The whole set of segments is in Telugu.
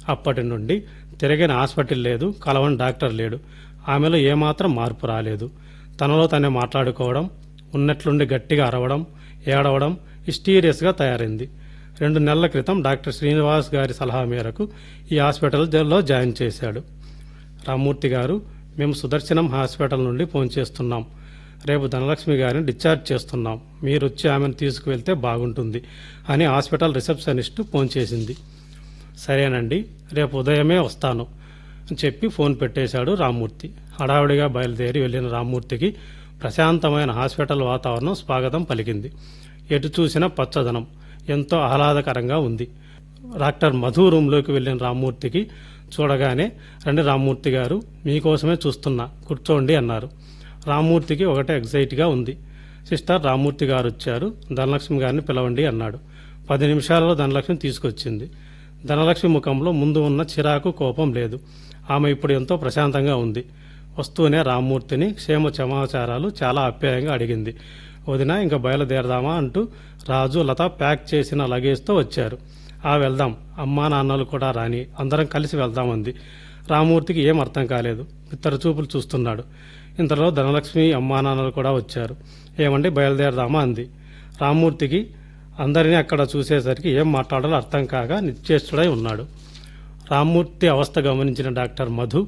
అప్పటి నుండి తిరిగిన హాస్పిటల్ లేదు కలవని డాక్టర్ లేడు ఆమెలో ఏమాత్రం మార్పు రాలేదు తనలో తనే మాట్లాడుకోవడం ఉన్నట్లుండి గట్టిగా అరవడం ఏడవడం హిస్టీరియస్గా తయారైంది రెండు నెలల క్రితం డాక్టర్ శ్రీనివాస్ గారి సలహా మేరకు ఈ హాస్పిటల్లో జాయిన్ చేశాడు రామ్మూర్తి గారు మేము సుదర్శనం హాస్పిటల్ నుండి ఫోన్ చేస్తున్నాం రేపు ధనలక్ష్మి గారిని డిశ్చార్జ్ చేస్తున్నాం మీరు వచ్చి ఆమెను తీసుకువెళ్తే బాగుంటుంది అని హాస్పిటల్ రిసెప్షనిస్ట్ ఫోన్ చేసింది సరేనండి రేపు ఉదయమే వస్తాను అని చెప్పి ఫోన్ పెట్టేశాడు రామ్మూర్తి హడావుడిగా బయలుదేరి వెళ్ళిన రామ్మూర్తికి ప్రశాంతమైన హాస్పిటల్ వాతావరణం స్వాగతం పలికింది ఎటు చూసినా పచ్చదనం ఎంతో ఆహ్లాదకరంగా ఉంది డాక్టర్ మధు రూంలోకి వెళ్ళిన రామ్మూర్తికి చూడగానే రండి రామ్మూర్తి గారు మీకోసమే చూస్తున్నా కూర్చోండి అన్నారు రామ్మూర్తికి ఒకటే ఎగ్జైట్గా ఉంది సిస్టర్ రామ్మూర్తి గారు వచ్చారు ధనలక్ష్మి గారిని పిలవండి అన్నాడు పది నిమిషాలలో ధనలక్ష్మి తీసుకొచ్చింది ధనలక్ష్మి ముఖంలో ముందు ఉన్న చిరాకు కోపం లేదు ఆమె ఇప్పుడు ఎంతో ప్రశాంతంగా ఉంది వస్తూనే రామ్మూర్తిని క్షేమ సమాచారాలు చాలా ఆప్యాయంగా అడిగింది వదిన ఇంకా బయలుదేరదామా అంటూ రాజు లత ప్యాక్ చేసిన లగేజ్తో వచ్చారు ఆ వెళ్దాం అమ్మా నాన్నలు కూడా రాని అందరం కలిసి వెళ్దామంది రామ్మూర్తికి ఏం అర్థం కాలేదు ఇద్దరు చూపులు చూస్తున్నాడు ఇంతలో ధనలక్ష్మి అమ్మా నాన్నలు కూడా వచ్చారు ఏమండి బయలుదేరదామా అంది రామ్మూర్తికి అందరినీ అక్కడ చూసేసరికి ఏం మాట్లాడాలో అర్థం కాక నిశ్చేష్టుడై ఉన్నాడు రామ్మూర్తి అవస్థ గమనించిన డాక్టర్ మధు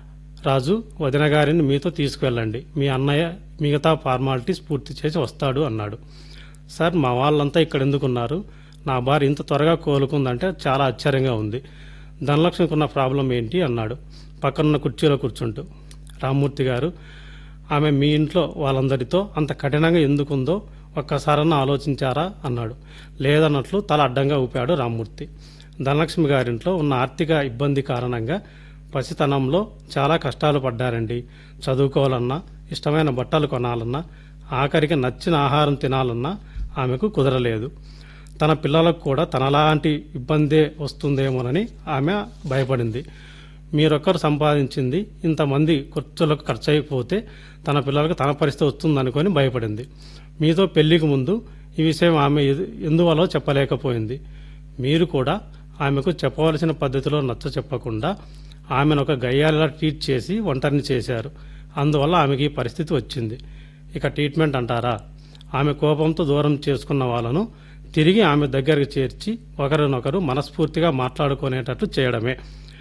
రాజు వదిన గారిని మీతో తీసుకువెళ్ళండి మీ అన్నయ్య మిగతా ఫార్మాలిటీస్ పూర్తి చేసి వస్తాడు అన్నాడు సార్ మా వాళ్ళంతా ఇక్కడ ఎందుకున్నారు నా భార్య ఇంత త్వరగా కోలుకుందంటే చాలా ఆశ్చర్యంగా ఉంది ధనలక్ష్మికి ఉన్న ప్రాబ్లం ఏంటి అన్నాడు పక్కనున్న కుర్చీలో కూర్చుంటూ రామ్మూర్తి గారు ఆమె మీ ఇంట్లో వాళ్ళందరితో అంత కఠినంగా ఎందుకుందో ఒక్కసారన్నా ఆలోచించారా అన్నాడు లేదన్నట్లు తల అడ్డంగా ఊపాడు రామ్మూర్తి ధనలక్ష్మి గారింట్లో ఉన్న ఆర్థిక ఇబ్బంది కారణంగా పసితనంలో చాలా కష్టాలు పడ్డారండి చదువుకోవాలన్నా ఇష్టమైన బట్టలు కొనాలన్నా ఆఖరికి నచ్చిన ఆహారం తినాలన్నా ఆమెకు కుదరలేదు తన పిల్లలకు కూడా తనలాంటి ఇబ్బందే వస్తుందేమోనని ఆమె భయపడింది మీరొక్కరు సంపాదించింది ఇంతమంది ఖర్చులకు ఖర్చు అయిపోతే తన పిల్లలకు తన పరిస్థితి వస్తుందనుకొని భయపడింది మీతో పెళ్లికి ముందు ఈ విషయం ఆమె ఎదు- ఎందువలో చెప్పలేకపోయింది మీరు కూడా ఆమెకు చెప్పవలసిన పద్ధతిలో నచ్చ చెప్పకుండా ఆమెను ఒక గయ్యాలిలా ట్రీట్ చేసి ఒంటరిని చేశారు అందువల్ల ఆమెకి ఈ పరిస్థితి వచ్చింది ఇక ట్రీట్మెంట్ అంటారా ఆమె కోపంతో దూరం చేసుకున్న వాళ్ళను తిరిగి ఆమె దగ్గరికి చేర్చి ఒకరినొకరు మనస్ఫూర్తిగా మాట్లాడుకునేటట్లు చేయడమే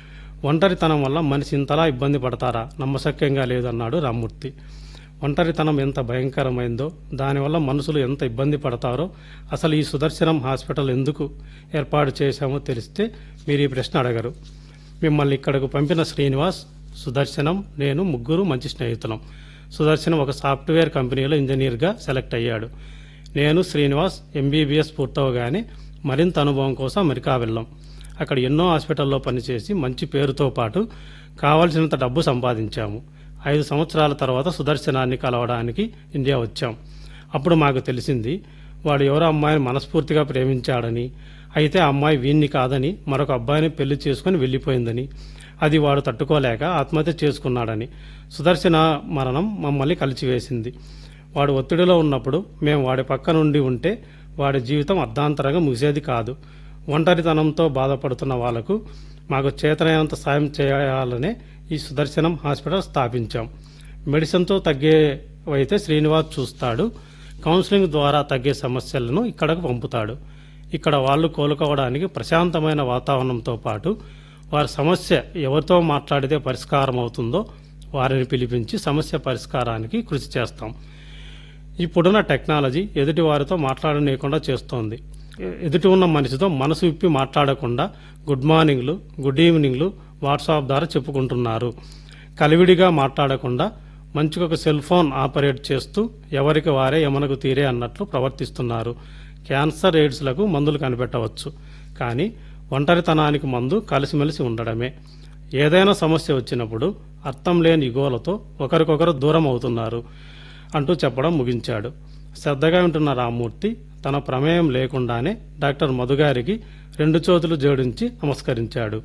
ఒంటరితనం వల్ల మనిషి ఇంతలా ఇబ్బంది పడతారా నమ్మశక్యంగా లేదన్నాడు రామ్మూర్తి ఒంటరితనం ఎంత భయంకరమైందో దానివల్ల మనుషులు ఎంత ఇబ్బంది పడతారో అసలు ఈ సుదర్శనం హాస్పిటల్ ఎందుకు ఏర్పాటు చేశామో తెలిస్తే మీరు ఈ ప్రశ్న అడగరు మిమ్మల్ని ఇక్కడకు పంపిన శ్రీనివాస్ సుదర్శనం నేను ముగ్గురు మంచి స్నేహితులం సుదర్శనం ఒక సాఫ్ట్వేర్ కంపెనీలో ఇంజనీర్గా సెలెక్ట్ అయ్యాడు నేను శ్రీనివాస్ ఎంబీబీఎస్ పూర్తవగానే మరింత అనుభవం కోసం అమెరికా వెళ్ళాం అక్కడ ఎన్నో హాస్పిటల్లో పనిచేసి మంచి పేరుతో పాటు కావలసినంత డబ్బు సంపాదించాము ఐదు సంవత్సరాల తర్వాత సుదర్శనాన్ని కలవడానికి ఇండియా వచ్చాం అప్పుడు మాకు తెలిసింది వాడు ఎవరో అమ్మాయిని మనస్ఫూర్తిగా ప్రేమించాడని అయితే ఆ అమ్మాయి వీణ్ణి కాదని మరొక అబ్బాయిని పెళ్లి చేసుకుని వెళ్ళిపోయిందని అది వాడు తట్టుకోలేక ఆత్మహత్య చేసుకున్నాడని సుదర్శన మరణం మమ్మల్ని కలిచివేసింది వాడు ఒత్తిడిలో ఉన్నప్పుడు మేము వాడి పక్క నుండి ఉంటే వాడి జీవితం అర్ధాంతరంగా ముగిసేది కాదు ఒంటరితనంతో బాధపడుతున్న వాళ్లకు మాకు చేతనైనంత సాయం చేయాలనే ఈ సుదర్శనం హాస్పిటల్ స్థాపించాం మెడిసిన్తో తగ్గేవైతే శ్రీనివాస్ చూస్తాడు కౌన్సిలింగ్ ద్వారా తగ్గే సమస్యలను ఇక్కడకు పంపుతాడు ఇక్కడ వాళ్ళు కోలుకోవడానికి ప్రశాంతమైన వాతావరణంతో పాటు వారి సమస్య ఎవరితో మాట్లాడితే పరిష్కారం అవుతుందో వారిని పిలిపించి సమస్య పరిష్కారానికి కృషి చేస్తాం ఇప్పుడున్న టెక్నాలజీ ఎదుటి వారితో మాట్లాడనీయకుండా చేస్తోంది ఎ- ఎదుటి ఉన్న మనిషితో మనసు విప్పి మాట్లాడకుండా గుడ్ మార్నింగ్లు గుడ్ ఈవినింగ్లు వాట్సాప్ ద్వారా చెప్పుకుంటున్నారు కలివిడిగా మాట్లాడకుండా మంచిగా ఒక సెల్ ఫోన్ ఆపరేట్ చేస్తూ ఎవరికి వారే యమనకు తీరే అన్నట్లు ప్రవర్తిస్తున్నారు క్యాన్సర్ ఎయిడ్స్లకు మందులు కనిపెట్టవచ్చు కానీ ఒంటరితనానికి మందు కలిసిమెలిసి ఉండడమే ఏదైనా సమస్య వచ్చినప్పుడు అర్థం లేని ఇగోలతో ఒకరికొకరు దూరం అవుతున్నారు అంటూ చెప్పడం ముగించాడు శ్రద్ధగా వింటున్న రామ్మూర్తి తన ప్రమేయం లేకుండానే డాక్టర్ మధుగారికి రెండు చేతులు జోడించి నమస్కరించాడు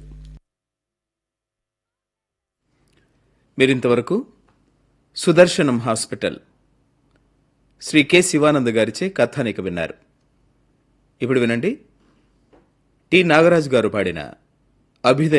మీరింతవరకు సుదర్శనం హాస్పిటల్ శ్రీ కె శివానంద్ గారిచే కథానిక విన్నారు ఇప్పుడు వినండి టి నాగరాజు గారు పాడిన అభిదయ